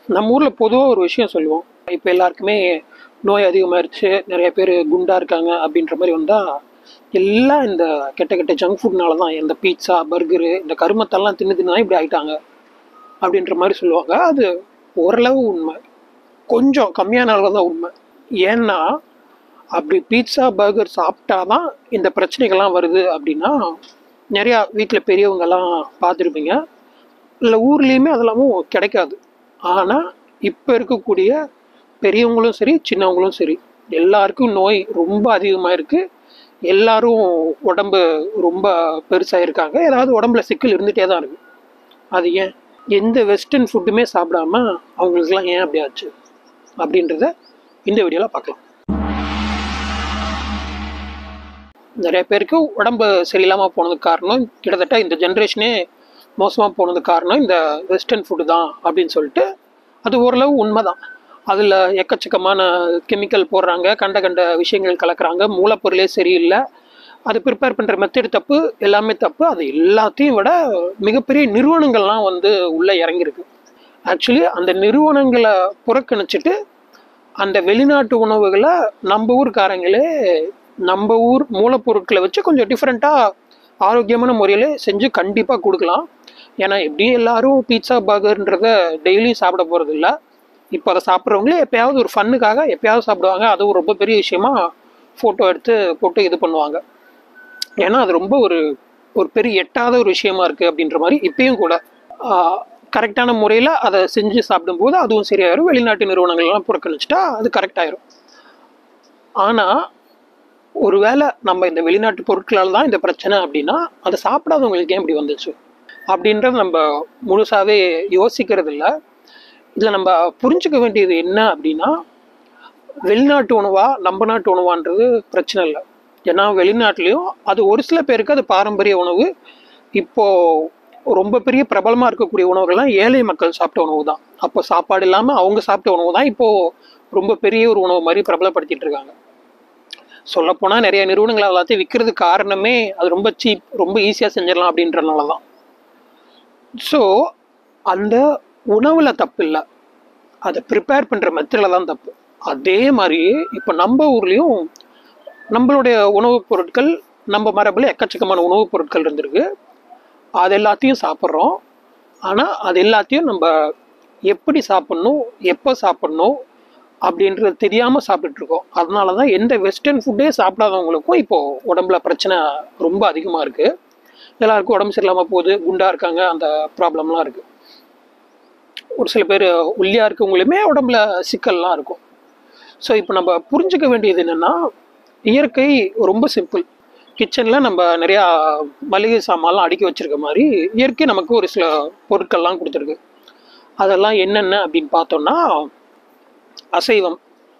நம்ம ஊரில் பொதுவாக ஒரு விஷயம் சொல்லுவோம் இப்போ எல்லாருக்குமே நோய் அதிகமாயிருச்சு நிறைய பேர் குண்டா இருக்காங்க அப்படின்ற மாதிரி வந்தால் எல்லாம் இந்த கெட்ட கெட்ட ஜங்க் ஃபுட்னால தான் இந்த பீட்சா பர்கரு இந்த கருமத்தெல்லாம் தின்னு தின்னு தான் இப்படி ஆயிட்டாங்க அப்படின்ற மாதிரி சொல்லுவாங்க அது ஓரளவு உண்மை கொஞ்சம் கம்மியான அளவு தான் உண்மை ஏன்னா அப்படி பீட்சா பர்கர் சாப்பிட்டா தான் இந்த பிரச்சனைகள்லாம் வருது அப்படின்னா நிறையா வீட்டில் பெரியவங்கெல்லாம் பார்த்துருப்பீங்க இல்லை ஊர்லேயுமே அதெல்லாமும் கிடைக்காது ஆனால் இப்போ இருக்கக்கூடிய பெரியவங்களும் சரி சின்னவங்களும் சரி எல்லாருக்கும் நோய் ரொம்ப அதிகமாக இருக்குது எல்லாரும் உடம்பு ரொம்ப பெருசாக இருக்காங்க ஏதாவது உடம்புல சிக்கல் இருந்துகிட்டே தான் இருக்குது அது ஏன் எந்த வெஸ்டர்ன் ஃபுட்டுமே சாப்பிடாம அவங்களுக்குலாம் ஏன் அப்படி ஆச்சு அப்படின்றத இந்த வீடியோவில் பார்க்கலாம் நிறைய பேருக்கு உடம்பு சரியில்லாமல் போனதுக்கு காரணம் கிட்டத்தட்ட இந்த ஜென்ரேஷனே மோசமாக போனதுக்கு காரணம் இந்த வெஸ்டர்ன் ஃபுட்டு தான் அப்படின்னு சொல்லிட்டு அது ஓரளவு உண்மைதான் அதில் எக்கச்சக்கமான கெமிக்கல் போடுறாங்க கண்ட கண்ட விஷயங்கள் கலக்குறாங்க மூலப்பொருளே சரியில்லை அது ப்ரிப்பேர் பண்ணுற மெத்தட் தப்பு எல்லாமே தப்பு அது எல்லாத்தையும் விட மிகப்பெரிய நிறுவனங்கள்லாம் வந்து உள்ளே இறங்கியிருக்கு ஆக்சுவலி அந்த நிறுவனங்களை புறக்கணிச்சிட்டு அந்த வெளிநாட்டு உணவுகளை நம்ம ஊர்க்காரங்களே நம்ம ஊர் மூலப்பொருட்களை வச்சு கொஞ்சம் டிஃப்ரெண்ட்டாக ஆரோக்கியமான முறையில் செஞ்சு கண்டிப்பாக கொடுக்கலாம் ஏன்னா எப்படியும் எல்லாரும் பீட்சா பர்கர்ன்றத டெய்லியும் சாப்பிட போகிறது இல்லை இப்போ அதை சாப்பிட்றவங்களே எப்பயாவது ஒரு ஃபன்னுக்காக எப்பயாவது சாப்பிடுவாங்க அது ஒரு ரொம்ப பெரிய விஷயமா ஃபோட்டோ எடுத்து போட்டு இது பண்ணுவாங்க ஏன்னா அது ரொம்ப ஒரு ஒரு பெரிய எட்டாத ஒரு விஷயமா இருக்குது அப்படின்ற மாதிரி இப்பயும் கூட கரெக்டான முறையில் அதை செஞ்சு சாப்பிடும்போது அதுவும் சரியாயிரும் வெளிநாட்டு நிறுவனங்கள்லாம் புறக்கணிச்சிட்டா அது கரெக்டாயிரும் ஆனால் ஒருவேளை நம்ம இந்த வெளிநாட்டு பொருட்களால் தான் இந்த பிரச்சனை அப்படின்னா அதை சாப்பிடாதவங்களுக்கு ஏன் இப்படி வந்துச்சு அப்படின்றத நம்ம முழுசாகவே யோசிக்கிறது இல்லை இதில் நம்ம புரிஞ்சுக்க வேண்டியது என்ன அப்படின்னா வெளிநாட்டு உணவா நம்ம நாட்டு உணவான்றது பிரச்சனை இல்லை ஏன்னா வெளிநாட்டுலேயும் அது ஒரு சில பேருக்கு அது பாரம்பரிய உணவு இப்போது ரொம்ப பெரிய பிரபலமாக இருக்கக்கூடிய உணவுகள்லாம் ஏழை மக்கள் சாப்பிட்ட உணவு தான் அப்போ சாப்பாடு இல்லாமல் அவங்க சாப்பிட்ட உணவு தான் இப்போது ரொம்ப பெரிய ஒரு உணவு மாதிரி பிரபலப்படுத்திட்டு இருக்காங்க சொல்லப்போனால் நிறைய நிறுவனங்கள் எல்லாத்தையும் விற்கிறதுக்கு காரணமே அது ரொம்ப சீப் ரொம்ப ஈஸியாக செஞ்சிடலாம் அப்படின்றனால தான் ஸோ அந்த உணவில் தப்பு இல்லை அதை ப்ரிப்பேர் பண்ணுற மெத்தடில் தான் தப்பு அதே மாதிரி இப்போ நம்ம ஊர்லேயும் நம்மளுடைய உணவுப் பொருட்கள் நம்ம மரபில் எக்கச்சக்கமான உணவுப் பொருட்கள் இருந்திருக்கு அது எல்லாத்தையும் சாப்பிட்றோம் ஆனால் அது எல்லாத்தையும் நம்ம எப்படி சாப்பிட்ணும் எப்போ சாப்பிட்ணும் அப்படின்றது தெரியாமல் சாப்பிட்டுருக்கோம் அதனால தான் எந்த வெஸ்டர்ன் ஃபுட்டே சாப்பிடாதவங்களுக்கும் இப்போது உடம்புல பிரச்சனை ரொம்ப அதிகமாக இருக்குது எல்லாருக்கும் உடம்பு சரியில்லாமல் போகுது குண்டாக இருக்காங்க அந்த ப்ராப்ளம்லாம் இருக்குது ஒரு சில பேர் ஒல்லியாக இருக்கவங்களுமே உடம்புல சிக்கல்லாம் இருக்கும் ஸோ இப்போ நம்ம புரிஞ்சுக்க வேண்டியது என்னென்னா இயற்கை ரொம்ப சிம்பிள் கிச்சனில் நம்ம நிறையா மளிகை சாமான்லாம் அடுக்கி வச்சுருக்க மாதிரி இயற்கை நமக்கு ஒரு சில பொருட்கள்லாம் கொடுத்துருக்கு அதெல்லாம் என்னென்ன அப்படின்னு பார்த்தோம்னா அசைவம்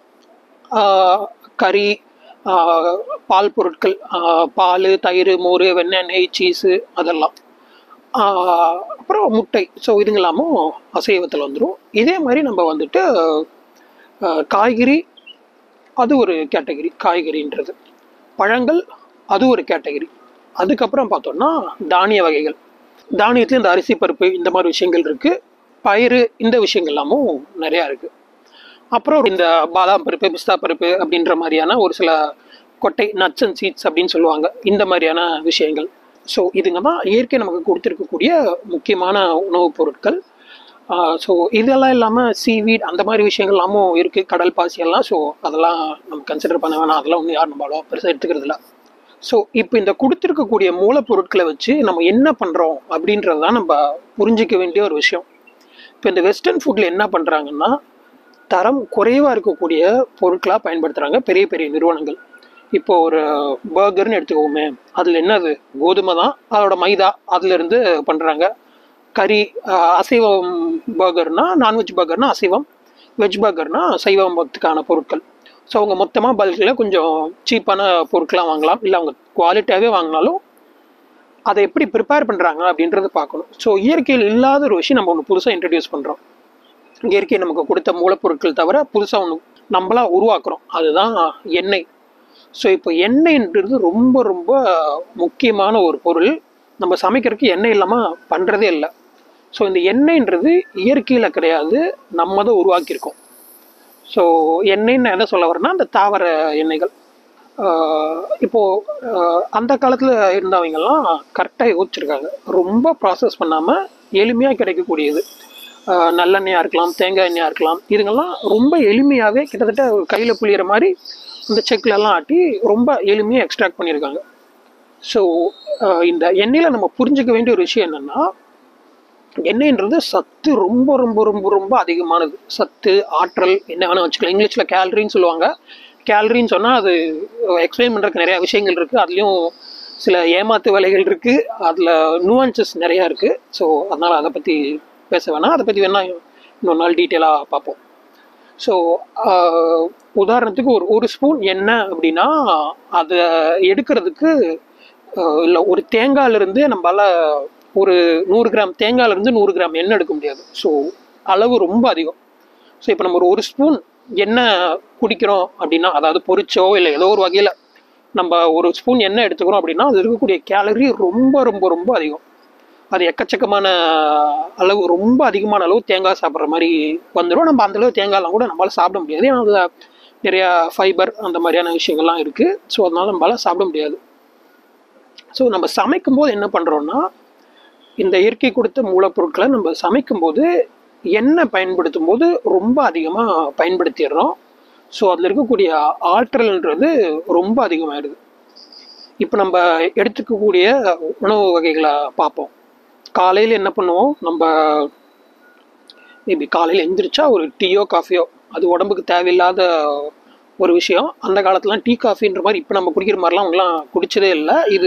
கறி பால் பொருட்கள் பால் தயிர் மோர் வெண்ணெய் நெய் சீஸு அதெல்லாம் அப்புறம் முட்டை ஸோ இதுங்கெல்லாமும் அசைவத்தில் வந்துடும் இதே மாதிரி நம்ம வந்துட்டு காய்கறி அது ஒரு கேட்டகரி காய்கறின்றது பழங்கள் அது ஒரு கேட்டகரி அதுக்கப்புறம் பார்த்தோம்னா தானிய வகைகள் தானியத்தில் இந்த அரிசி பருப்பு இந்த மாதிரி விஷயங்கள் இருக்குது பயிறு இந்த விஷயங்கள் எல்லாமும் நிறையா இருக்குது அப்புறம் இந்த பாதாம் பருப்பு பிஸ்தா பருப்பு அப்படின்ற மாதிரியான ஒரு சில கொட்டை நட்ஸ் அண்ட் சீட்ஸ் அப்படின்னு சொல்லுவாங்க இந்த மாதிரியான விஷயங்கள் ஸோ இதுங்க தான் இயற்கை நமக்கு கொடுத்துருக்கக்கூடிய முக்கியமான உணவுப் பொருட்கள் ஸோ இதெல்லாம் இல்லாமல் சீவீட் அந்த மாதிரி விஷயங்கள் எல்லாமும் இருக்குது கடல் பாசி எல்லாம் ஸோ அதெல்லாம் நம்ம கன்சிடர் பண்ண வேணாம் அதெல்லாம் ஒன்றும் யாரும் நம்மளோ பெருசாக எடுத்துக்கிறது இல்லை ஸோ இப்போ இந்த கொடுத்துருக்கக்கூடிய மூலப்பொருட்களை வச்சு நம்ம என்ன பண்ணுறோம் அப்படின்றது தான் நம்ம புரிஞ்சிக்க வேண்டிய ஒரு விஷயம் இப்போ இந்த வெஸ்டர்ன் ஃபுட்டில் என்ன பண்ணுறாங்கன்னா தரம் குறைவாக இருக்கக்கூடிய பொருட்களாக பயன்படுத்துகிறாங்க பெரிய பெரிய நிறுவனங்கள் இப்போ ஒரு பர்கர்னு எடுத்துக்கோமே அதில் என்னது கோதுமை தான் அதோட மைதா அதுலேருந்து பண்ணுறாங்க கறி அசைவம் பர்கர்னா நான்வெஜ் பர்கர்னா அசைவம் வெஜ் பர்கர்னா சைவத்துக்கான பொருட்கள் ஸோ அவங்க மொத்தமாக பல்கில் கொஞ்சம் சீப்பான பொருட்களாக வாங்கலாம் இல்லை அவங்க குவாலிட்டியாகவே வாங்கினாலும் அதை எப்படி ப்ரிப்பேர் பண்ணுறாங்க அப்படின்றத பார்க்கணும் ஸோ இயற்கையில் இல்லாத ஒரு விஷயம் நம்ம ஒன்று புதுசாக இன்ட்ரடியூஸ் பண்ணுறோம் இயற்கை நமக்கு கொடுத்த மூலப்பொருட்கள் தவிர புதுசாக ஒன்று நம்மளா உருவாக்குறோம் அதுதான் எண்ணெய் ஸோ இப்போ எண்ணெய்ன்றது ரொம்ப ரொம்ப முக்கியமான ஒரு பொருள் நம்ம சமைக்கிறதுக்கு எண்ணெய் இல்லாமல் பண்ணுறதே இல்லை ஸோ இந்த எண்ணெய்ன்றது இயற்கையில் கிடையாது நம்ம தான் உருவாக்கியிருக்கோம் ஸோ எண்ணெய்ன்னு என்ன சொல்ல வரேன்னா அந்த தாவர எண்ணெய்கள் ஆஹ் இப்போ ஆஹ் அந்த காலத்தில் இருந்தவங்கெல்லாம் கரெக்டாக யோசிச்சிருக்காங்க ரொம்ப ப்ராசஸ் பண்ணாமல் எளிமையாக கிடைக்கக்கூடியது ஆஹ் நல்லெண்ணெயாக இருக்கலாம் தேங்காய் எண்ணெயாக இருக்கலாம் இதுங்கெல்லாம் ரொம்ப எளிமையாகவே கிட்டத்தட்ட கையில் புளியிற மாதிரி இந்த செக்ல எல்லாம் ஆட்டி ரொம்ப எளிமையாக எக்ஸ்ட்ராக்ட் பண்ணியிருக்காங்க ஸோ இந்த எண்ணெயில் நம்ம புரிஞ்சுக்க வேண்டிய ஒரு விஷயம் என்னென்னா எண்ணெய்ன்றது சத்து ரொம்ப ரொம்ப ரொம்ப ரொம்ப அதிகமானது சத்து ஆற்றல் என்ன வேணால் வச்சுக்கலாம் இங்கிலீஷில் கேலரின்னு சொல்லுவாங்க கேலரின்னு சொன்னால் அது எக்ஸ்பிளைன் பண்ணுறதுக்கு நிறையா விஷயங்கள் இருக்குது அதுலேயும் சில ஏமாத்து வேலைகள் இருக்குது அதில் நுவான்சஸ் நிறையா இருக்குது ஸோ அதனால் அதை பற்றி பேச வேணாம் அதை பற்றி வேணால் இன்னொரு நாள் டீட்டெயிலாக பார்ப்போம் ஸோ உதாரணத்துக்கு ஒரு ஒரு ஸ்பூன் எண்ணெய் அப்படின்னா அதை எடுக்கிறதுக்கு இல்லை ஒரு தேங்காயிலிருந்து நம்மளால ஒரு நூறு கிராம் தேங்காயிலிருந்து நூறு கிராம் எண்ணெய் எடுக்க முடியாது ஸோ அளவு ரொம்ப அதிகம் ஸோ இப்போ நம்ம ஒரு ஒரு ஸ்பூன் எண்ணெய் குடிக்கிறோம் அப்படின்னா அதாவது பொரிச்சோ இல்லை ஏதோ ஒரு வகையில் நம்ம ஒரு ஸ்பூன் எண்ணெய் எடுத்துக்கிறோம் அப்படின்னா அது இருக்கக்கூடிய கேலரி ரொம்ப ரொம்ப ரொம்ப அதிகம் அது எக்கச்சக்கமான அளவு ரொம்ப அதிகமான அளவு தேங்காய் சாப்பிட்ற மாதிரி வந்துடும் நம்ம அந்த அளவு தேங்காய்லாம் கூட நம்மளால சாப்பிட முடியாது ஏன்னா அதில் நிறையா ஃபைபர் அந்த மாதிரியான விஷயங்கள்லாம் இருக்குது ஸோ அதனால நம்மளால சாப்பிட முடியாது ஸோ நம்ம சமைக்கும் போது என்ன பண்ணுறோன்னா இந்த இயற்கை கொடுத்த மூலப்பொருட்களை நம்ம சமைக்கும்போது எண்ணெய் பயன்படுத்தும் போது ரொம்ப அதிகமாக பயன்படுத்திடுறோம் ஸோ அதில் இருக்கக்கூடிய ஆற்றல்ன்றது ரொம்ப அதிகமாகிடுது இப்போ நம்ம எடுத்துக்கக்கூடிய உணவு வகைகளை பார்ப்போம் காலையில் என்ன பண்ணுவோம் நம்ம மேபி காலையில் எந்திரிச்சா ஒரு டீயோ காஃபியோ அது உடம்புக்கு தேவையில்லாத ஒரு விஷயம் அந்த காலத்துலாம் டீ காஃபின்ற மாதிரி இப்போ நம்ம குடிக்கிற மாதிரிலாம் அவங்களாம் குடிச்சதே இல்லை இது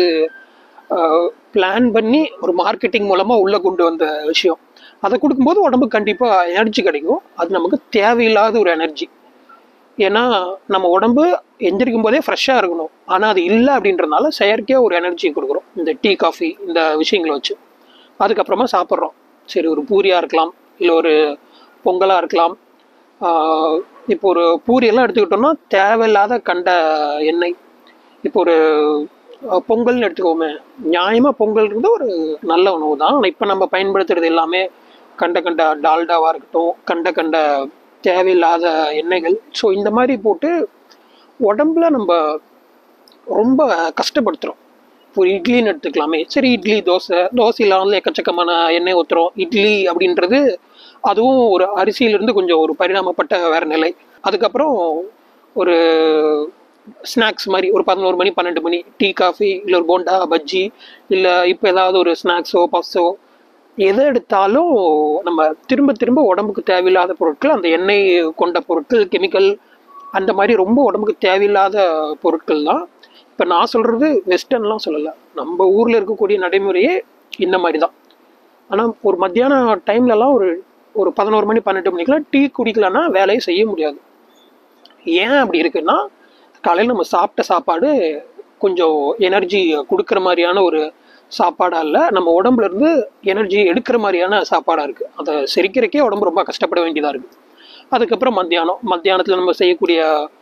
பிளான் பண்ணி ஒரு மார்க்கெட்டிங் மூலமாக உள்ளே கொண்டு வந்த விஷயம் அதை கொடுக்கும்போது உடம்புக்கு கண்டிப்பாக எனர்ஜி கிடைக்கும் அது நமக்கு தேவையில்லாத ஒரு எனர்ஜி ஏன்னா நம்ம உடம்பு எந்திரிக்கும் போதே ஃப்ரெஷ்ஷாக இருக்கணும் ஆனால் அது இல்லை அப்படின்றதுனால செயற்கையாக ஒரு எனர்ஜி கொடுக்குறோம் இந்த டீ காஃபி இந்த விஷயங்களை வச்சு அதுக்கப்புறமா சாப்பிட்றோம் சரி ஒரு பூரியாக இருக்கலாம் இல்லை ஒரு பொங்கலாக இருக்கலாம் ஆஹ் இப்போ ஒரு பூரியெல்லாம் எடுத்துக்கிட்டோம்னா தேவையில்லாத கண்ட எண்ணெய் இப்போ ஒரு அஹ், பொங்கல்னு எடுத்துக்கோமே நியாயமாக பொங்கல்ன்றது ஒரு நல்ல உணவு தான் ஆனால் இப்போ நம்ம பயன்படுத்துறது எல்லாமே கண்ட கண்ட டால்டாவாக இருக்கட்டும் கண்ட கண்ட தேவையில்லாத எண்ணெய்கள் ஸோ இந்த மாதிரி போட்டு உடம்புல நம்ம ரொம்ப கஷ்டப்படுத்துகிறோம் ஒரு இட்லின்னு எடுத்துக்கலாமே சரி இட்லி தோசை தோசையில் வந்து எக்கச்சக்கமான எண்ணெய் ஊற்றுறோம் இட்லி அப்படின்றது அதுவும் ஒரு அரிசியிலிருந்து கொஞ்சம் ஒரு பரிணாமப்பட்ட வேற நிலை அதுக்கப்புறம் ஒரு ஸ்நாக்ஸ் மாதிரி ஒரு பதினோரு மணி பன்னெண்டு மணி டீ காஃபி இல்லை ஒரு போண்டா பஜ்ஜி இல்லை இப்போ ஏதாவது ஒரு ஸ்நாக்ஸோ பஃப்ஸோ எதை எடுத்தாலும் நம்ம திரும்ப திரும்ப உடம்புக்கு தேவையில்லாத பொருட்கள் அந்த எண்ணெய் கொண்ட பொருட்கள் கெமிக்கல் அந்த மாதிரி ரொம்ப உடம்புக்கு தேவையில்லாத பொருட்கள் தான் இப்போ நான் சொல்கிறது வெஸ்டர்ன்லாம் சொல்லலை நம்ம ஊரில் இருக்கக்கூடிய நடைமுறையே இந்த மாதிரி தான் ஆனால் ஒரு மத்தியான டைம்லலாம் ஒரு ஒரு பதினோரு மணி பன்னெண்டு மணிக்கெலாம் டீ குடிக்கலன்னா வேலையை செய்ய முடியாது ஏன் அப்படி இருக்குன்னா காலையில் நம்ம சாப்பிட்ட சாப்பாடு கொஞ்சம் எனர்ஜி கொடுக்குற மாதிரியான ஒரு சாப்பாடாக இல்லை நம்ம உடம்புல இருந்து எனர்ஜி எடுக்கிற மாதிரியான சாப்பாடாக இருக்குது அதை செரிக்கிறக்கே உடம்பு ரொம்ப கஷ்டப்பட வேண்டியதாக இருக்குது அதுக்கப்புறம் மத்தியானம் மத்தியானத்தில் நம்ம செய்யக்கூடிய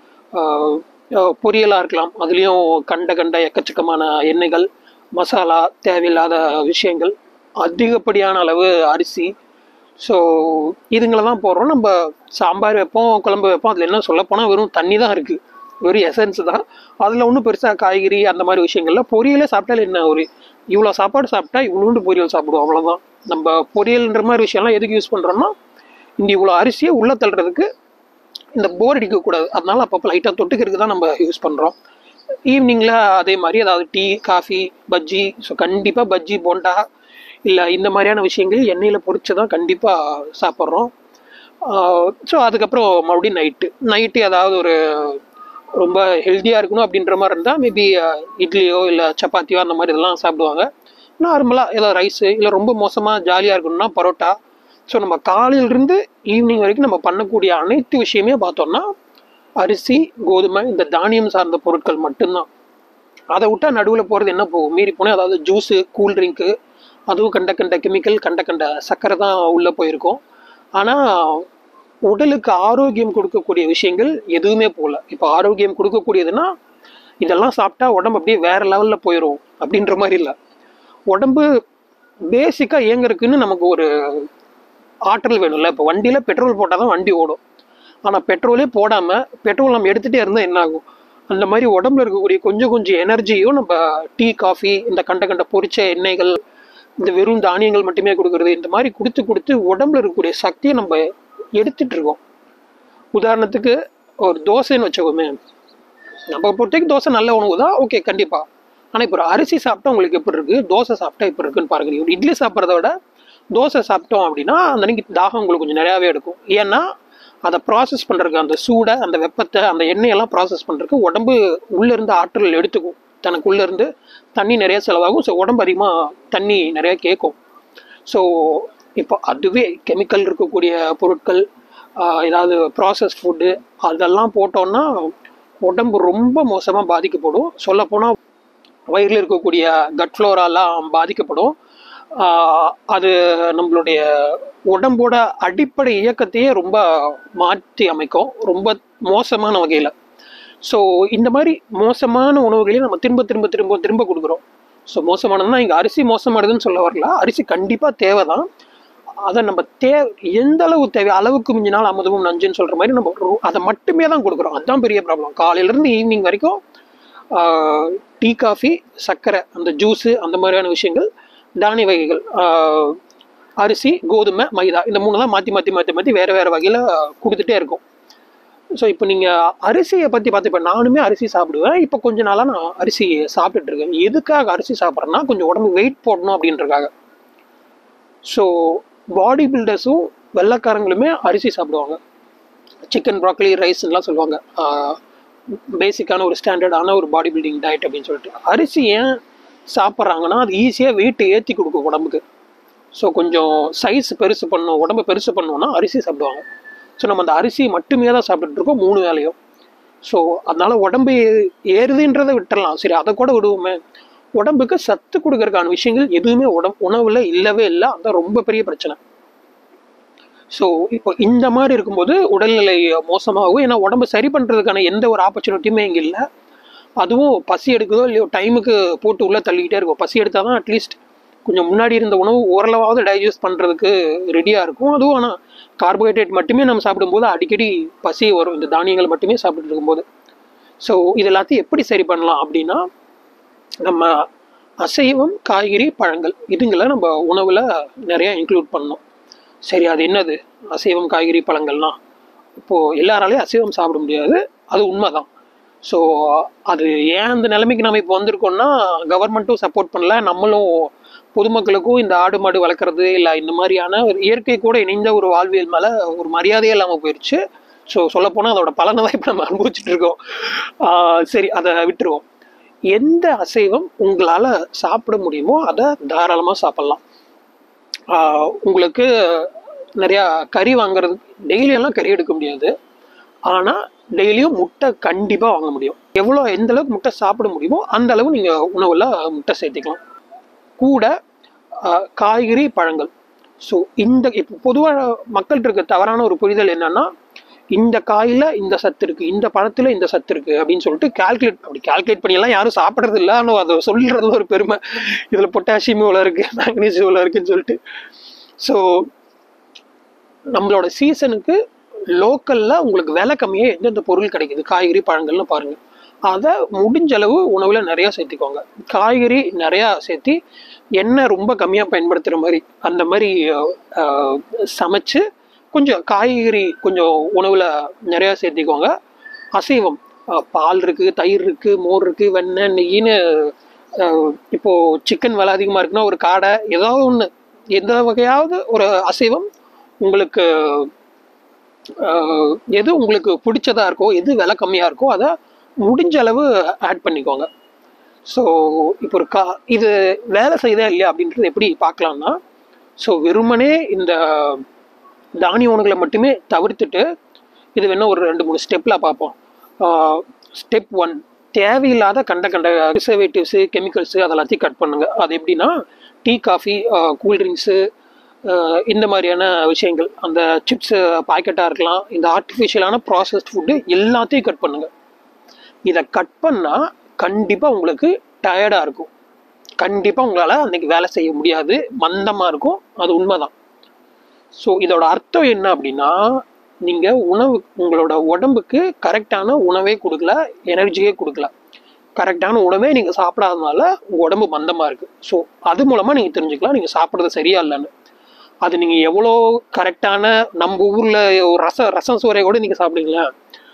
பொரியலாக இருக்கலாம் அதுலேயும் கண்ட கண்ட எக்கச்சக்கமான எண்ணெய்கள் மசாலா தேவையில்லாத விஷயங்கள் அதிகப்படியான அளவு அரிசி ஸோ இதுங்களை தான் போடுறோம் நம்ம சாம்பார் வைப்போம் குழம்பு வைப்போம் அதில் என்ன சொல்ல போனால் வெறும் தண்ணி தான் இருக்குது வெறும் எசன்ஸ் தான் அதில் ஒன்றும் பெருசாக காய்கறி அந்த மாதிரி விஷயங்கள்ல பொரியலே சாப்பிட்டாலும் என்ன ஒரு இவ்வளோ சாப்பாடு சாப்பிட்டா இவ்வளோண்டு பொரியல் சாப்பிடுவோம் அவ்வளோதான் நம்ம பொரியல்ன்ற மாதிரி விஷயம்லாம் எதுக்கு யூஸ் பண்ணுறோம்னா இந்த இவ்வளோ அரிசியை உள்ளே தள்ளுறதுக்கு இந்த போர் அடிக்கக்கூடாது அதனால அப்பப்போ லைட்டாக தொட்டுக்கிறதுக்கு தான் நம்ம யூஸ் பண்ணுறோம் ஈவினிங்கில் அதே மாதிரி அதாவது டீ காஃபி பஜ்ஜி ஸோ கண்டிப்பாக பஜ்ஜி போண்டா இல்லை இந்த மாதிரியான விஷயங்கள் எண்ணெயில் பொரிச்சு தான் கண்டிப்பாக சாப்பிட்றோம் ஸோ அதுக்கப்புறம் மறுபடியும் நைட்டு நைட்டு ஏதாவது ஒரு ரொம்ப ஹெல்த்தியாக இருக்கணும் அப்படின்ற மாதிரி இருந்தால் மேபி இட்லியோ இல்லை சப்பாத்தியோ அந்த மாதிரி இதெல்லாம் சாப்பிடுவாங்க நார்மலாக ஏதாவது ரைஸு இல்லை ரொம்ப மோசமாக ஜாலியாக இருக்கணும்னா பரோட்டா ஸோ நம்ம காலையிலிருந்து ஈவினிங் வரைக்கும் நம்ம பண்ணக்கூடிய அனைத்து விஷயமே பார்த்தோம்னா அரிசி கோதுமை இந்த தானியம் சார்ந்த பொருட்கள் மட்டும்தான் அதை விட்டா நடுவில் போகிறது என்ன போகும் மீறி போனால் அதாவது ஜூஸு கூல் ட்ரிங்க்கு அதுவும் கண்ட கண்ட கெமிக்கல் கண்ட கண்ட சர்க்கரை தான் உள்ளே போயிருக்கும் ஆனால் உடலுக்கு ஆரோக்கியம் கொடுக்கக்கூடிய விஷயங்கள் எதுவுமே போகல இப்போ ஆரோக்கியம் கொடுக்கக்கூடியதுன்னா இதெல்லாம் சாப்பிட்டா உடம்பு அப்படியே வேற லெவலில் போயிடும் அப்படின்ற மாதிரி இல்லை உடம்பு பேசிக்காக இயங்குறதுக்குன்னு நமக்கு ஒரு ஆற்றல் வேணும்ல இப்போ வண்டியில் பெட்ரோல் போட்டால் தான் வண்டி ஓடும் ஆனால் பெட்ரோலே போடாமல் பெட்ரோல் நம்ம எடுத்துகிட்டே இருந்தால் என்ன ஆகும் அந்த மாதிரி உடம்புல இருக்கக்கூடிய கொஞ்சம் கொஞ்சம் எனர்ஜியும் நம்ம டீ காஃபி இந்த கண்ட கண்ட பொரிச்ச எண்ணெய்கள் இந்த வெறும் தானியங்கள் மட்டுமே கொடுக்கறது இந்த மாதிரி கொடுத்து கொடுத்து உடம்புல இருக்கக்கூடிய சக்தியை நம்ம எடுத்துட்டு இருக்கோம் உதாரணத்துக்கு ஒரு தோசைன்னு வச்சுக்கோமே நம்ம பொறுத்தவரைக்கும் தோசை நல்ல உணவு தான் ஓகே கண்டிப்பாக ஆனால் இப்போ ஒரு அரிசி சாப்பிட்டா உங்களுக்கு எப்படி இருக்குது தோசை சாப்பிட்டா எப்படி இருக்குன்னு பாருங்க ஒரு இட்லி சாப்பிட்றத விட தோசை சாப்பிட்டோம் அப்படின்னா அந்த அன்னைக்கு தாகம் உங்களுக்கு கொஞ்சம் நிறையாவே எடுக்கும் ஏன்னா அதை ப்ராசஸ் பண்ணுறதுக்கு அந்த சூடை அந்த வெப்பத்தை அந்த எண்ணெயெல்லாம் ப்ராசஸ் பண்ணுறதுக்கு உடம்பு உள்ளேருந்து ஆற்றல் எடுத்துக்கும் தனக்குள்ளேருந்து தண்ணி நிறைய செலவாகும் ஸோ உடம்பு அதிகமாக தண்ணி நிறைய கேட்கும் ஸோ இப்போ அதுவே கெமிக்கல் இருக்கக்கூடிய பொருட்கள் ஆஹ் ஏதாவது ப்ராசஸ் ஃபுட்டு அதெல்லாம் போட்டோம்னா உடம்பு ரொம்ப மோசமாக பாதிக்கப்படும் சொல்லப்போனால் வயிறில் இருக்கக்கூடிய கட் ஃப்ளோராலாம் பாதிக்கப்படும் ஆஹ் அது நம்மளுடைய உடம்போட அடிப்படை இயக்கத்தையே ரொம்ப மாற்றி அமைக்கும் ரொம்ப மோசமான வகையில் ஸோ இந்த மாதிரி மோசமான உணவுகளையும் நம்ம திரும்ப திரும்ப திரும்ப திரும்ப கொடுக்குறோம் ஸோ மோசமானதுன்னா இங்கே அரிசி மோசமானதுன்னு சொல்ல வரல அரிசி கண்டிப்பாக தேவை தான் அதை நம்ம தே எந்த அளவு தேவை அளவுக்கு மிஞ்சினால் அமுதமும் நஞ்சுன்னு சொல்கிற மாதிரி நம்ம ரொ- அதை மட்டுமே தான் கொடுக்குறோம் அதுதான் பெரிய ப்ராப்ளம் காலையிலேருந்து ஈவினிங் வரைக்கும் டீ காஃபி சர்க்கரை அந்த ஜூஸு அந்த மாதிரியான விஷயங்கள் தானிய வகைகள் ஆஹ், அரிசி கோதுமை மைதா இந்த மூணு தான் மாற்றி மாற்றி மாற்றி மாற்றி வேறு வேறு வகையில் கொடுத்துட்டே இருக்கும் ஸோ இப்போ நீங்கள் அரிசியை பற்றி பார்த்து இப்போ நானுமே அரிசி சாப்பிடுவேன் இப்போ கொஞ்ச நாளாக நான் அரிசி சாப்பிட்டுட்டு இருக்கேன் எதுக்காக அரிசி சாப்பிட்றேன்னா கொஞ்சம் உடம்பு வெயிட் போடணும் அப்படின்றக்காக ஸோ பாடி பில்டர்ஸும் வெள்ளைக்காரங்களுமே அரிசி சாப்பிடுவாங்க சிக்கன் ப்ராக்லி ரைஸ்லாம் சொல்லுவாங்க பேசிக்கான ஒரு ஸ்டாண்டர்டான ஒரு பாடி பில்டிங் டயட் அப்படின்னு சொல்லிட்டு அரிசி ஏன் சாப்பிட்றாங்கன்னா அது ஈஸியாக வெயிட் ஏற்றி கொடுக்கும் உடம்புக்கு ஸோ கொஞ்சம் சைஸ் பெருசு பண்ணும் உடம்பை பெருசு பண்ணோம்னா அரிசி சாப்பிடுவாங்க ஸோ நம்ம அந்த அரிசி மட்டுமே தான் சாப்பிட்டுட்டு இருக்கோம் மூணு வேலையும் ஸோ அதனால உடம்பு ஏ- ஏறுதுன்றதை விட்டுறலாம் சரி அதை கூட விடுவோமே உடம்புக்கு சத்து கொடுக்கறதுக்கான விஷயங்கள் எதுவுமே உடம்பு உணவுல இல்லவே இல்லை அதான் ரொம்ப பெரிய பிரச்சனை ஸோ இப்போ இந்த மாதிரி இருக்கும்போது உடல்நிலை மோசமாகும் ஏன்னா உடம்பு சரி பண்ணுறதுக்கான எந்த ஒரு ஆப்பர்ச்சுனிட்டியுமே இங்கே இல்லை அதுவும் பசி எடுக்குதோ இல்லையோ டைமுக்கு போட்டு உள்ளே தள்ளிக்கிட்டே இருக்கும் பசி எடுத்தால் தான் அட்லீஸ்ட் கொஞ்சம் முன்னாடி இருந்த உணவு ஓரளவாவது டைஜஸ்ட் பண்ணுறதுக்கு ரெடியாக இருக்கும் அதுவும் ஆனால் கார்போஹைட்ரேட் மட்டுமே நம்ம சாப்பிடும்போது அடிக்கடி பசி வரும் இந்த தானியங்கள் மட்டுமே சாப்பிட்டுட்டு இருக்கும்போது ஸோ இது எல்லாத்தையும் எப்படி சரி பண்ணலாம் அப்படின்னா நம்ம அசைவம் காய்கறி பழங்கள் இதுங்களை நம்ம உணவில் நிறைய இன்க்ளூட் பண்ணணும் சரி அது என்னது அசைவம் காய்கறி பழங்கள்லாம் இப்போது எல்லாராலையும் அசைவம் சாப்பிட முடியாது அது உண்மைதான் ஸோ அது ஏன் அந்த நிலைமைக்கு நம்ம இப்போ வந்திருக்கோம்னா கவர்மெண்ட்டும் சப்போர்ட் பண்ணல நம்மளும் பொதுமக்களுக்கும் இந்த ஆடு மாடு வளர்க்குறது இல்லை இந்த மாதிரியான ஒரு இயற்கை கூட இணைந்த ஒரு வாழ்வியல் மேலே ஒரு மரியாதையே இல்லாமல் போயிடுச்சு ஸோ சொல்லப்போனால் அதோட பலனை தான் இப்போ நம்ம அனுபவிச்சுட்டு இருக்கோம் ஆஹ் சரி அதை விட்டுருவோம் எந்த அசைவம் உங்களால் சாப்பிட முடியுமோ அதை தாராளமாக சாப்பிட்லாம் ஆஹ் உங்களுக்கு நிறையா கறி வாங்குறது டெய்லியெல்லாம் கறி எடுக்க முடியாது ஆனால் டெய்லியும் முட்டை கண்டிப்பாக வாங்க முடியும் எவ்வளோ எந்த அளவுக்கு முட்டை சாப்பிட முடியுமோ அந்த அளவு நீங்கள் உணவில் முட்டை சேர்த்துக்கலாம் கூட ஆஹ், காய்கறி பழங்கள் ஸோ இந்த இப்போ பொதுவாக மக்கள்கிட்ட இருக்க தவறான ஒரு புரிதல் என்னன்னா இந்த காயில் இந்த சத்து இருக்குது இந்த பழத்தில் இந்த சத்து இருக்குது அப்படின்னு சொல்லிட்டு கால்குலேட் அப்படி கால்குலேட் பண்ணியெல்லாம் யாரும் சாப்பிட்றது இல்லை ஆனால் அதை சொல்கிறதுல ஒரு பெருமை இதில் பொட்டாசியம் இவ்வளோ இருக்குது மேக்னீசியம் இவ்வளோ இருக்குன்னு சொல்லிட்டு ஸோ நம்மளோட சீசனுக்கு லோக்கலில் உங்களுக்கு விலை கம்மியாக எந்தெந்த பொருள் கிடைக்குது காய்கறி பழங்கள்னு பாருங்கள் அதை முடிஞ்ச அளவு உணவில் நிறையா சேர்த்துக்கோங்க காய்கறி நிறையா சேர்த்து எண்ணெய் ரொம்ப கம்மியாக பயன்படுத்துகிற மாதிரி அந்த மாதிரி அஹ், சமைச்சு கொஞ்சம் காய்கறி கொஞ்சம் உணவில் நிறையா சேர்த்திக்கோங்க அசைவம் அஹ், பால் இருக்குது தயிர் இருக்குது மோர் இருக்குது வெண்ணெய் நெய்ன்னு அஹ், இப்போ சிக்கன் விலை அதிகமாக இருக்குன்னா ஒரு காடை ஏதாவது ஒன்று எந்த வகையாவது ஒரு அசைவம் உங்களுக்கு அஹ், எது உங்களுக்கு பிடிச்சதா இருக்கோ எது விலை கம்மியாக இருக்கோ அதை முடிஞ்ச அளவு ஆட் பண்ணிக்கோங்க ஸோ இப்போ ஒரு கா இது வேலை செய்யுதா இல்லையா அப்படின்றது எப்படி பார்க்கலாம்னா ஸோ வெறுமனே இந்த தானிய உணவுகளை மட்டுமே தவிர்த்துட்டு இது வேணா ஒரு ரெண்டு மூணு ஸ்டெப்பில் பார்ப்போம் ஸ்டெப் ஒன் தேவையில்லாத கண்ட கண்ட ப்ரிசர்வேட்டிவ்ஸு கெமிக்கல்ஸு அதெல்லாத்தையும் கட் பண்ணுங்க அது எப்படின்னா டீ காஃபி கூல்ட்ரிங்க்ஸு இந்த மாதிரியான விஷயங்கள் அந்த சிப்ஸு பாக்கெட்டாக இருக்கலாம் இந்த ஆர்டிஃபிஷியலான ப்ராசஸ்ட் ஃபுட்டு எல்லாத்தையும் கட் பண்ணுங்க இதை கட் பண்ணால் கண்டிப்பாக உங்களுக்கு டயர்டாக இருக்கும் கண்டிப்பாக உங்களால் அன்னைக்கு வேலை செய்ய முடியாது மந்தமாக இருக்கும் அது உண்மைதான் ஸோ இதோட அர்த்தம் என்ன அப்படின்னா நீங்கள் உணவு உங்களோட உடம்புக்கு கரெக்டான உணவே கொடுக்கல எனர்ஜியே கொடுக்கல கரெக்டான உணவே நீங்கள் சாப்பிடாதனால உங்கள் உடம்பு மந்தமாக இருக்குது ஸோ அது மூலமாக நீங்கள் தெரிஞ்சுக்கலாம் நீங்கள் சாப்பிட்றது சரியா இல்லைன்னு அது நீங்கள் எவ்வளோ கரெக்டான நம்ம ஊரில் ரசம் ரசம் சோறை கூட நீங்கள் சாப்பிடுங்களேன்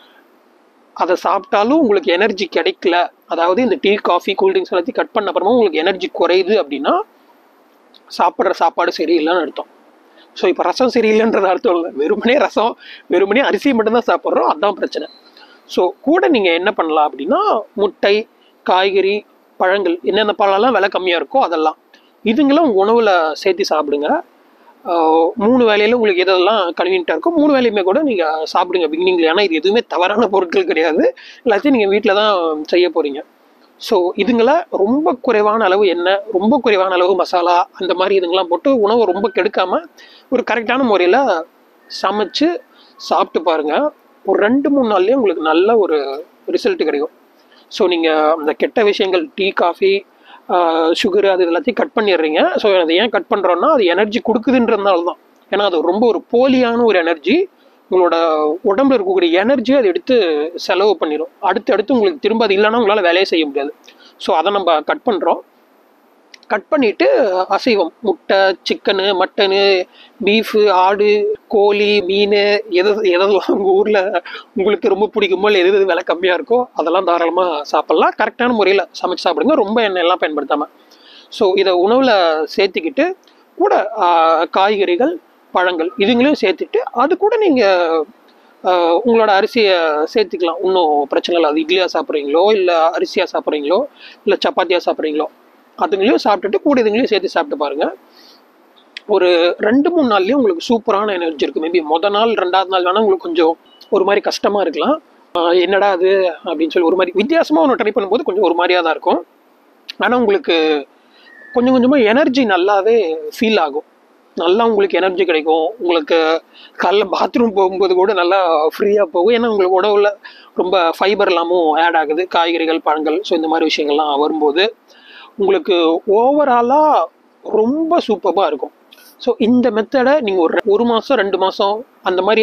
அதை சாப்பிட்டாலும் உங்களுக்கு எனர்ஜி கிடைக்கல அதாவது இந்த டீ காஃபி கூல்ட்ரிங்க்ஸ் எல்லாத்தையும் கட் பண்ண அப்புறமா உங்களுக்கு எனர்ஜி குறையுது அப்படின்னா சாப்பிட்ற சாப்பாடு சரியில்லைன்னு அர்த்தம் ஸோ இப்போ ரசம் சரியில்லைன்றது அர்த்தம் இல்லை வெறுமனே ரசம் வெறுமனே அரிசி மட்டும்தான் சாப்பிட்றோம் அதுதான் பிரச்சனை ஸோ கூட நீங்கள் என்ன பண்ணலாம் அப்படின்னா முட்டை காய்கறி பழங்கள் என்னென்ன பழம்லாம் விலை கம்மியாக இருக்கோ அதெல்லாம் இதுங்களும் உங்கள் உணவில் சேர்த்து சாப்பிடுங்க ஆஹ் மூணு வேலையில உங்களுக்கு எதெல்லாம் கன்வீனியன்ட்டாக இருக்கோ மூணு வேலையுமே கூட நீங்கள் சாப்பிடுங்க பிகினிங்ல ஏன்னா இது எதுவுமே தவறான பொருட்கள் கிடையாது எல்லாத்தையும் நீங்கள் வீட்டில் தான் செய்ய போகிறீங்க ஸோ இதுங்களை ரொம்ப குறைவான அளவு எண்ணெய் ரொம்ப குறைவான அளவு மசாலா அந்த மாதிரி இதுங்கெல்லாம் போட்டு உணவை ரொம்ப கெடுக்காம ஒரு கரெக்டான முறையில் சமைச்சு சாப்பிட்டு பாருங்க ஒரு ரெண்டு மூணு நாள்லேயே உங்களுக்கு நல்ல ஒரு ரிசல்ட் கிடைக்கும் ஸோ நீங்கள் அந்த கெட்ட விஷயங்கள் டீ காஃபி சுகர் அது எல்லாத்தையும் கட் பண்ணிடுறீங்க ஸோ அதை ஏன் கட் பண்ணுறோன்னா அது எனர்ஜி கொடுக்குதுன்றதுனால தான் ஏன்னா அது ரொம்ப ஒரு போலியான ஒரு எனர்ஜி உங்களோட உடம்புல இருக்கக்கூடிய எனர்ஜி அதை எடுத்து செலவு பண்ணிடும் அடுத்து அடுத்து உங்களுக்கு திரும்ப அது இல்லைன்னா உங்களால் வேலையே செய்ய முடியாது ஸோ அதை நம்ம கட் பண்ணுறோம் கட் பண்ணிட்டு அசைவம் முட்டை சிக்கனு மட்டனு பீஃபு ஆடு கோழி மீன் எது எதெல்லாம் உங்கள் ஊரில் உங்களுக்கு ரொம்ப பிடிக்குமோ இல்லை எது எது விலை கம்மியாக இருக்கோ அதெல்லாம் தாராளமாக சாப்பிட்லாம் கரெக்டான முறையில் சமைச்சு சாப்பிடுங்க ரொம்ப எண்ணெய் எல்லாம் பயன்படுத்தாமல் ஸோ இதை உணவில் சேர்த்துக்கிட்டு கூட ஆ, காய்கறிகள் பழங்கள் இதுங்களையும் சேர்த்துட்டு அது கூட நீங்கள் உங்களோட அரிசியை சேர்த்துக்கலாம் ஒன்றும் பிரச்சனை இல்லை அது இட்லியாக சாப்பிட்றீங்களோ இல்லை அரிசியாக சாப்பிட்றீங்களோ இல்லை சப்பாத்தியாக சாப்பிட்றீங்களோ அதுங்களையும் சாப்பிட்டுட்டு கூட இதுங்களையும் சேர்த்து சாப்பிட்டு பாருங்க ஒரு ரெண்டு மூணு நாள்லயும் உங்களுக்கு சூப்பரான எனர்ஜி இருக்கு மேபி முத நாள் ரெண்டாவது நாள் வேணா உங்களுக்கு கொஞ்சம் ஒரு மாதிரி கஷ்டமா இருக்கலாம் ஆஹ் என்னடா அது அப்படின்னு சொல்லி ஒரு மாதிரி வித்தியாசமா ஒன்று ட்ரை பண்ணும்போது கொஞ்சம் ஒரு மாதிரியா தான் இருக்கும் ஆனா உங்களுக்கு கொஞ்சம் கொஞ்சமா எனர்ஜி நல்லாவே ஃபீல் ஆகும் நல்லா உங்களுக்கு எனர்ஜி கிடைக்கும் உங்களுக்கு காலைல பாத்ரூம் போகும்போது கூட நல்லா ஃப்ரீயாக போகும் ஏன்னா உங்களுக்கு உடவுல ரொம்ப ஃபைபர் எல்லாமும் ஆட் ஆகுது காய்கறிகள் பழங்கள் ஸோ இந்த மாதிரி விஷயங்கள்லாம் வரும்போது உங்களுக்கு ஓவராலாக ரொம்ப சூப்பராக இருக்கும் ஸோ இந்த மெத்தடை நீங்கள் ஒரு ஒரு மாதம் ரெண்டு மாதம் அந்த மாதிரி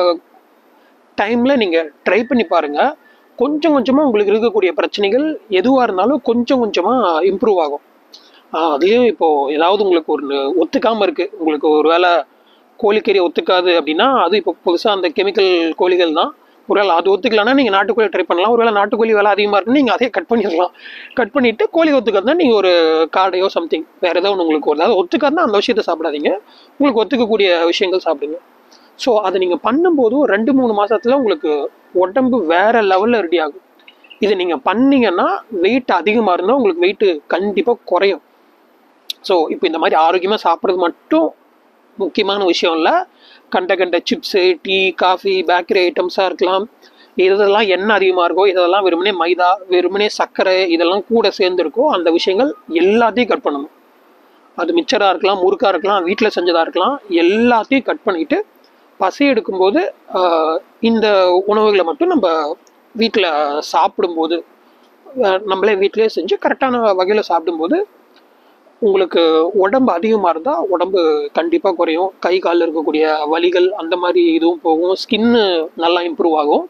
டைமில் நீங்கள் ட்ரை பண்ணி பாருங்கள் கொஞ்சம் கொஞ்சமாக உங்களுக்கு இருக்கக்கூடிய பிரச்சனைகள் எதுவாக இருந்தாலும் கொஞ்சம் கொஞ்சமாக இம்ப்ரூவ் ஆகும் ஆஹ் அதுலயும் இப்போ ஏதாவது உங்களுக்கு ஒரு ஒத்துக்காம இருக்கு உங்களுக்கு ஒரு வேளை கோழிக்கறி ஒத்துக்காது அப்படின்னா அது இப்போ புதுசா அந்த கெமிக்கல் கோழிகள் தான் ஒருவேளை அது ஒத்துக்கலன்னா நீங்க நாட்டுக்கோழி ட்ரை பண்ணலாம் ஒருவேளை நாட்டுக்கோழி விலை அதிகமா இருக்குன்னு நீங்க அதே கட் பண்ணிடலாம் கட் பண்ணிட்டு கோழி ஒத்துக்காதுன்னா நீங்க ஒரு காடையோ சம்திங் வேற ஏதோ ஒன்று உங்களுக்கு வருது அது ஒத்துக்காதுன்னா அந்த விஷயத்த சாப்பிடாதீங்க உங்களுக்கு ஒத்துக்கக்கூடிய விஷயங்கள் சாப்பிடுங்க ஸோ அதை நீங்க பண்ணும்போது ஒரு ரெண்டு மூணு மாசத்துல உங்களுக்கு உடம்பு வேற லெவல்ல ரெடி ஆகும் இதை நீங்க பண்ணீங்கன்னா வெயிட் அதிகமா இருந்தால் உங்களுக்கு வெயிட் கண்டிப்பா குறையும் ஸோ இப்போ இந்த மாதிரி ஆரோக்கியமாக சாப்பிட்றது மட்டும் முக்கியமான விஷயம் இல்லை கண்ட கண்ட சிப்ஸு டீ காஃபி பேக்கரி ஐட்டம்ஸாக இருக்கலாம் இதெல்லாம் எண்ணெய் அதிகமாக இருக்கோ இதெல்லாம் வெறுமனே மைதா வெறுமனே சர்க்கரை இதெல்லாம் கூட சேர்ந்துருக்கோ அந்த விஷயங்கள் எல்லாத்தையும் கட் பண்ணணும் அது மிச்சராக இருக்கலாம் முறுக்காக இருக்கலாம் வீட்டில் செஞ்சதாக இருக்கலாம் எல்லாத்தையும் கட் பண்ணிட்டு பசி எடுக்கும்போது ஆஹ், இந்த உணவுகளை மட்டும் நம்ம வீட்டில் சாப்பிடும்போது ஆஹ், நம்மளே வீட்டிலேயே செஞ்சு கரெக்டான வகையில் சாப்பிடும்போது உங்களுக்கு உடம்பு அதிகமாக இருந்தால் உடம்பு கண்டிப்பாக குறையும் கை காலில் இருக்கக்கூடிய வலிகள் அந்த மாதிரி இதுவும் போகும் ஸ்கின்னு நல்லா இம்ப்ரூவ் ஆகும்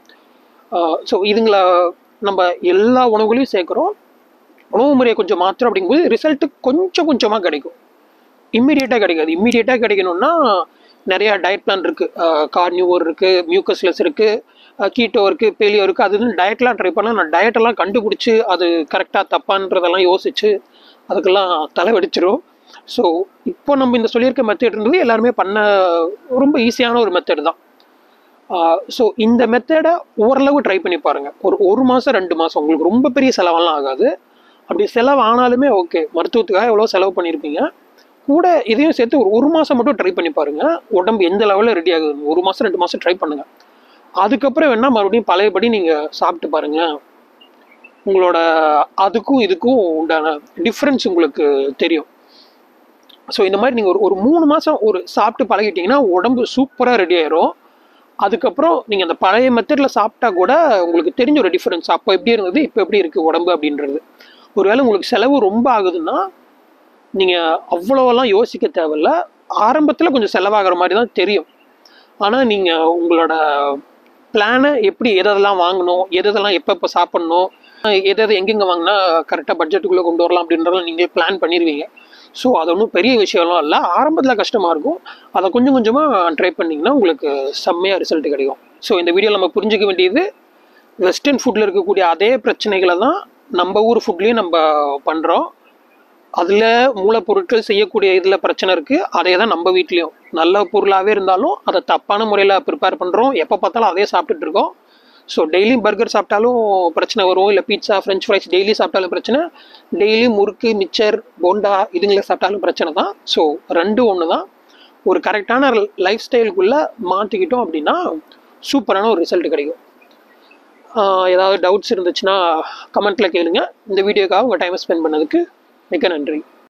ஸோ இதுங்களை நம்ம எல்லா உணவுகளையும் சேர்க்குறோம் உணவு முறையை கொஞ்சம் மாத்திரம் அப்படிங்கும்போது ரிசல்ட்டு கொஞ்சம் கொஞ்சமாக கிடைக்கும் இம்மிடியேட்டாக கிடைக்காது இம்மிடியேட்டாக கிடைக்கணும்னா நிறைய டயட் பிளான் இருக்குது கார்னிவோர் இருக்குது மியூக்கஸ்லெஸ் இருக்குது கீட்டோ இருக்குது பேலியோ இருக்குது அது இதுன்னு டயட்லாம் ட்ரை பண்ணால் நான் டயட்டெல்லாம் கண்டுபிடிச்சி அது கரெக்டாக தப்பான்றதெல்லாம் யோசிச்சு அதுக்கெல்லாம் தலை வெடிச்சிரும் ஸோ இப்போ நம்ம இந்த சொல்லியிருக்க மெத்தட் இருந்தது எல்லாருமே பண்ண ரொம்ப ஈஸியான ஒரு மெத்தட் தான் ஸோ இந்த மெத்தடை ஓரளவு ட்ரை பண்ணி பாருங்க ஒரு ஒரு மாதம் ரெண்டு மாதம் உங்களுக்கு ரொம்ப பெரிய செலவெல்லாம் ஆகாது அப்படி செலவு ஆனாலுமே ஓகே மருத்துவத்துக்காக எவ்வளோ செலவு பண்ணியிருப்பீங்க கூட இதையும் சேர்த்து ஒரு ஒரு மாதம் மட்டும் ட்ரை பண்ணி பாருங்க உடம்பு எந்த லெவலில் ரெடி ஆகுது ஒரு மாதம் ரெண்டு மாதம் ட்ரை பண்ணுங்க அதுக்கப்புறம் வேணா மறுபடியும் பழையபடி நீங்கள் சாப்பிட்டு பாருங்க உங்களோட அதுக்கும் இதுக்கும் உண்டான டிஃப்ரென்ஸ் உங்களுக்கு தெரியும் ஸோ இந்த மாதிரி நீங்கள் ஒரு ஒரு மூணு மாதம் ஒரு சாப்பிட்டு பழகிட்டீங்கன்னா உடம்பு சூப்பராக ரெடி ஆயிரும் அதுக்கப்புறம் நீங்கள் அந்த பழைய மெத்தடில் சாப்பிட்டா கூட உங்களுக்கு தெரிஞ்ச ஒரு டிஃப்ரென்ஸ் அப்போ எப்படி இருந்தது இப்போ எப்படி இருக்குது உடம்பு அப்படின்றது ஒருவேளை உங்களுக்கு செலவு ரொம்ப ஆகுதுன்னா நீங்கள் அவ்வளோவெல்லாம் யோசிக்க தேவையில்ல ஆரம்பத்தில் கொஞ்சம் செலவாகிற மாதிரி தான் தெரியும் ஆனால் நீங்கள் உங்களோட பிளானை எப்படி எதெல்லாம் வாங்கணும் எதெல்லாம் எப்பப்போ சாப்பிட்ணும் எது எது எங்கெங்கே வாங்கினா கரெக்டாக பட்ஜெட்டுக்குள்ளே கொண்டு வரலாம் அப்படின்றதெல்லாம் நீங்கள் பிளான் பண்ணிடுவீங்க ஸோ அது ஒன்றும் பெரிய விஷயம்லாம் இல்லை ஆரம்பத்தில் கஷ்டமாக இருக்கும் அதை கொஞ்சம் கொஞ்சமாக ட்ரை பண்ணிங்கன்னா உங்களுக்கு செம்மையாக ரிசல்ட் கிடைக்கும் ஸோ இந்த வீடியோவில் நம்ம புரிஞ்சுக்க வேண்டியது வெஸ்டர்ன் ஃபுட்டில் இருக்கக்கூடிய அதே பிரச்சனைகளை தான் நம்ம ஊர் ஃபுட்லேயும் நம்ம பண்ணுறோம் அதில் மூலப்பொருட்கள் செய்யக்கூடிய இதில் பிரச்சனை இருக்குது அதே தான் நம்ம வீட்லேயும் நல்ல பொருளாகவே இருந்தாலும் அதை தப்பான முறையில் ப்ரிப்பேர் பண்ணுறோம் எப்போ பார்த்தாலும் அதே சாப்பிட்டுட்டு இருக்கோம் ஸோ டெய்லியும் பர்கர் சாப்பிட்டாலும் பிரச்சனை வரும் இல்லை பீட்சா ஃப்ரெஞ்ச் ஃப்ரைஸ் டெய்லி சாப்பிட்டாலும் பிரச்சனை டெய்லி முறுக்கு மிச்சர் போண்டா இதுங்களை சாப்பிட்டாலும் பிரச்சனை தான் ஸோ ரெண்டும் ஒன்று தான் ஒரு கரெக்டான லைஃப் ஸ்டைலுக்குள்ளே மாற்றிக்கிட்டோம் அப்படின்னா சூப்பரான ஒரு ரிசல்ட் கிடைக்கும் ஆஹ் ஏதாவது டவுட்ஸ் இருந்துச்சுன்னா கமெண்ட்டில் கேளுங்க இந்த வீடியோக்காக உங்கள் டைமை ஸ்பெண்ட் பண்ணதுக்கு மிக்க நன்றி